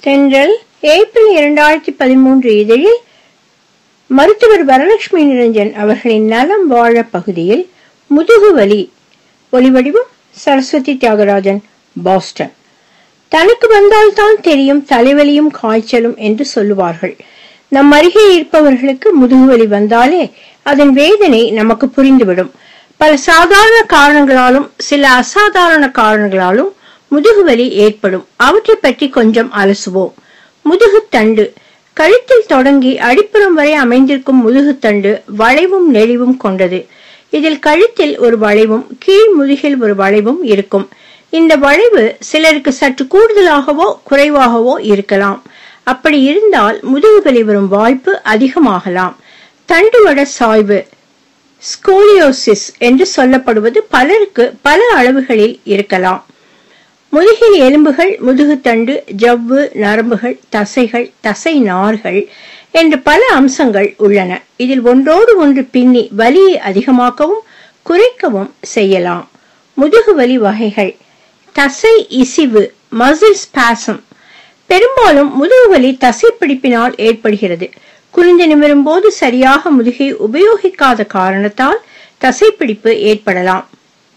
தென்றல் ஏப்ரல் இரண்டாயிரத்தி பதிமூன்று இதழில் மருத்துவர் வரலட்சுமி நிரஞ்சன் அவர்களின் நலம் வாழ பகுதியில் முதுகுவலி ஒலிவடிவம் சரஸ்வதி தியாகராஜன் பாஸ்டன் தனக்கு வந்தால்தான் தெரியும் தலைவலியும் காய்ச்சலும் என்று சொல்லுவார்கள் நம் அருகே இருப்பவர்களுக்கு முதுகுவலி வந்தாலே அதன் வேதனை நமக்கு புரிந்துவிடும் பல சாதாரண காரணங்களாலும் சில அசாதாரண காரணங்களாலும் முதுகுவலி ஏற்படும் அவற்றை பற்றி கொஞ்சம் அலசுவோம் முதுகுத்தண்டு கழுத்தில் தொடங்கி அடிப்புறம் வரை அமைந்திருக்கும் முதுகுத்தண்டு வளைவும் நெளிவும் கொண்டது இதில் கழுத்தில் ஒரு வளைவும் கீழ் முதுகில் ஒரு வளைவும் இருக்கும் இந்த வளைவு சிலருக்கு சற்று கூடுதலாகவோ குறைவாகவோ இருக்கலாம் அப்படி இருந்தால் முதுகுவலி வரும் வாய்ப்பு அதிகமாகலாம் தண்டுவட சாய்வு ஸ்கோலியோசிஸ் என்று சொல்லப்படுவது பலருக்கு பல அளவுகளில் இருக்கலாம் முதுகில் எலும்புகள் முதுகுத்தண்டு ஜவ்வு நரம்புகள் தசைகள் தசை நார்கள் என்று பல அம்சங்கள் உள்ளன இதில் ஒன்றோடு ஒன்று பின்னி வலியை அதிகமாக்கவும் குறைக்கவும் செய்யலாம் முதுகுவலி வகைகள் தசை இசிவு மசில் ஸ்பாசம் பெரும்பாலும் முதுகுவலி தசை பிடிப்பினால் ஏற்படுகிறது குனிந்து நிமிரும் போது சரியாக முதுகை உபயோகிக்காத காரணத்தால் தசைப்பிடிப்பு ஏற்படலாம்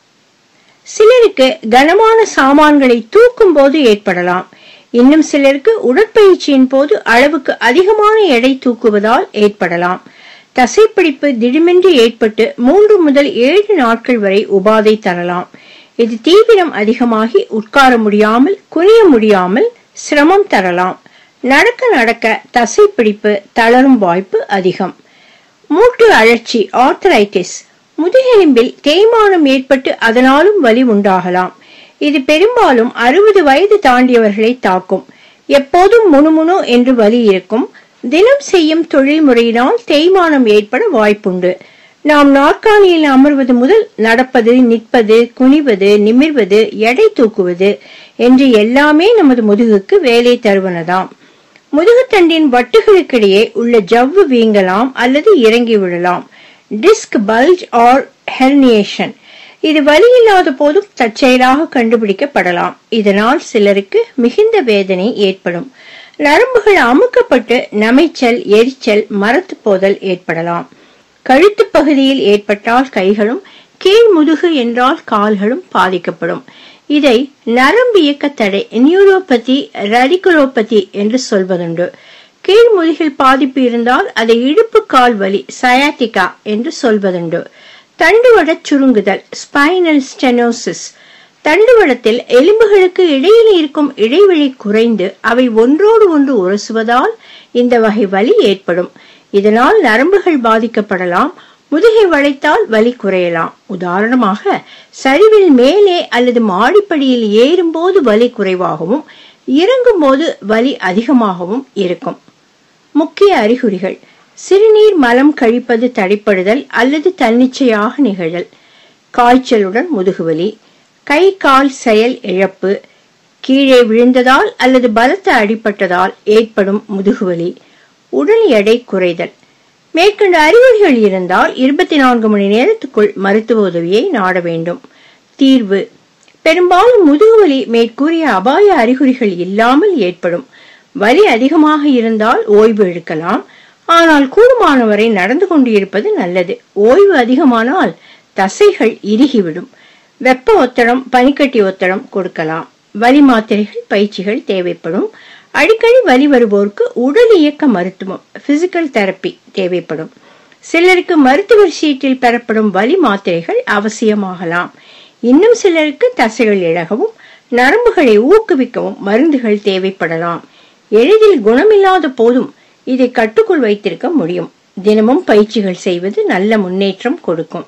சிலருக்கு கனமான சாமான்களை தூக்கும் போது ஏற்படலாம் இன்னும் சிலருக்கு உடற்பயிற்சியின் போது அளவுக்கு அதிகமான எடை தூக்குவதால் ஏற்படலாம் தசைப்பிடிப்பு திடீரென்று ஏற்பட்டு மூன்று முதல் ஏழு நாட்கள் வரை உபாதை தரலாம் இது தீவிரம் அதிகமாகி உட்கார முடியாமல் குனிய முடியாமல் சிரமம் தரலாம் நடக்க நடக்க தசைப்பிடிப்பு தளரும் வாய்ப்பு அதிகம் மூட்டு அழற்சி ஆர்த்தரைட்டிஸ் முதுகெலும்பில் தேய்மானம் ஏற்பட்டு அதனாலும் வலி உண்டாகலாம் இது பெரும்பாலும் அறுபது வயது தாண்டியவர்களை தாக்கும் எப்போதும் முணுமுணு என்று வலி இருக்கும் தினம் செய்யும் தொழில் முறையினால் தேய்மானம் ஏற்பட வாய்ப்புண்டு நாம் நாற்காலியில் அமர்வது முதல் நடப்பது நிற்பது குனிவது நிமிர்வது எடை தூக்குவது என்று எல்லாமே நமது முதுகுக்கு வேலை தருவனதாம் முதுகுத்தண்டின் வட்டுகளுக்கிடையே உள்ள ஜவ்வு வீங்கலாம் அல்லது இறங்கி விடலாம் டிஸ்க் பல்ஜ் ஆர் ஹெர்னியேஷன் இது வலி இல்லாத போதும் தற்செயலாக கண்டுபிடிக்கப்படலாம் இதனால் சிலருக்கு மிகுந்த வேதனை ஏற்படும் நரம்புகள் அமுக்கப்பட்டு நமைச்சல் எரிச்சல் மரத்து போதல் ஏற்படலாம் கழுத்து பகுதியில் ஏற்பட்டால் கைகளும் கீழ் முதுகு என்றால் கால்களும் பாதிக்கப்படும் இதை நரம்பு இயக்க தடை நியூரோபதி ரடிகுலோபதி என்று சொல்வதுண்டு கீழ் முதுகில் பாதிப்பு இருந்தால் அதை இடுப்பு கால் வலி சயாட்டிகா என்று சொல்வதுண்டு தண்டுவட சுருங்குதல் ஸ்பைனல் ஸ்டெனோசிஸ் தண்டுவடத்தில் எலும்புகளுக்கு இடையில் இருக்கும் இடைவெளி குறைந்து அவை ஒன்றோடு ஒன்று உரசுவதால் இந்த வகை வலி ஏற்படும் இதனால் நரம்புகள் பாதிக்கப்படலாம் முதுகை வளைத்தால் வலி குறையலாம் உதாரணமாக சரிவில் மேலே அல்லது மாடிப்படியில் ஏறும்போது வலி குறைவாகவும் இறங்கும் போது வலி அதிகமாகவும் இருக்கும் முக்கிய அறிகுறிகள் சிறுநீர் மலம் கழிப்பது தடைப்படுதல் அல்லது தன்னிச்சையாக நிகழல் காய்ச்சலுடன் முதுகுவலி கை கால் செயல் இழப்பு கீழே விழுந்ததால் அல்லது பலத்த அடிப்பட்டதால் ஏற்படும் முதுகுவலி உடல் எடை குறைதல் மேற்கண்ட அறிகுறிகள் இருந்தால் இருபத்தி நான்கு மணி நேரத்துக்குள் மருத்துவ உதவியை நாட வேண்டும் தீர்வு பெரும்பாலும் முதுகுவலி மேற்கூறிய அபாய அறிகுறிகள் இல்லாமல் ஏற்படும் வலி அதிகமாக இருந்தால் ஓய்வு எடுக்கலாம் ஆனால் கூடுமானவரை நடந்து கொண்டு இருப்பது நல்லது ஓய்வு அதிகமானால் தசைகள் இறுகிவிடும் வெப்ப ஒத்தடம் பனிக்கட்டி ஒத்தடம் கொடுக்கலாம் வலி மாத்திரைகள் பயிற்சிகள் தேவைப்படும் அடிக்கடி வலி வருவோருக்கு உடல் இயக்க மருத்துவம் பிசிக்கல் தெரப்பி தேவைப்படும் சிலருக்கு மருத்துவர் சீட்டில் பெறப்படும் வலி மாத்திரைகள் அவசியமாகலாம் இன்னும் சிலருக்கு தசைகள் இழகவும் நரம்புகளை ஊக்குவிக்கவும் மருந்துகள் தேவைப்படலாம் எளிதில் குணமில்லாத போதும் இதை கட்டுக்குள் வைத்திருக்க முடியும் தினமும் பயிற்சிகள் செய்வது நல்ல முன்னேற்றம் கொடுக்கும்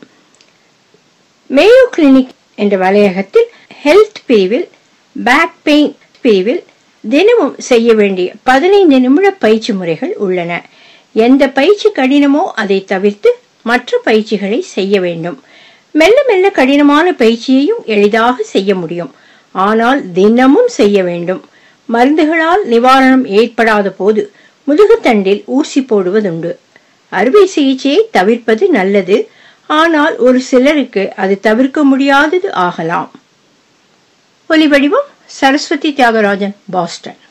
மேயோ கிளினிக் என்ற வலையகத்தில் ஹெல்த் பிரிவில் பேக் பெயின் பிரிவில் தினமும் செய்ய வேண்டிய பதினைந்து நிமிட பயிற்சி முறைகள் உள்ளன எந்த பயிற்சி கடினமோ அதை தவிர்த்து மற்ற பயிற்சிகளை செய்ய வேண்டும் மெல்ல மெல்ல கடினமான பயிற்சியையும் எளிதாக செய்ய முடியும் ஆனால் தினமும் செய்ய வேண்டும் மருந்துகளால் நிவாரணம் ஏற்படாத போது முதுகுத்தண்டில் ஊசி போடுவதுண்டு அறுவை சிகிச்சையை தவிர்ப்பது நல்லது ஆனால் ஒரு சிலருக்கு அது தவிர்க்க முடியாதது ஆகலாம் ஒலிவடிவம் சரஸ்வதி தியாகராஜன் பாஸ்டன்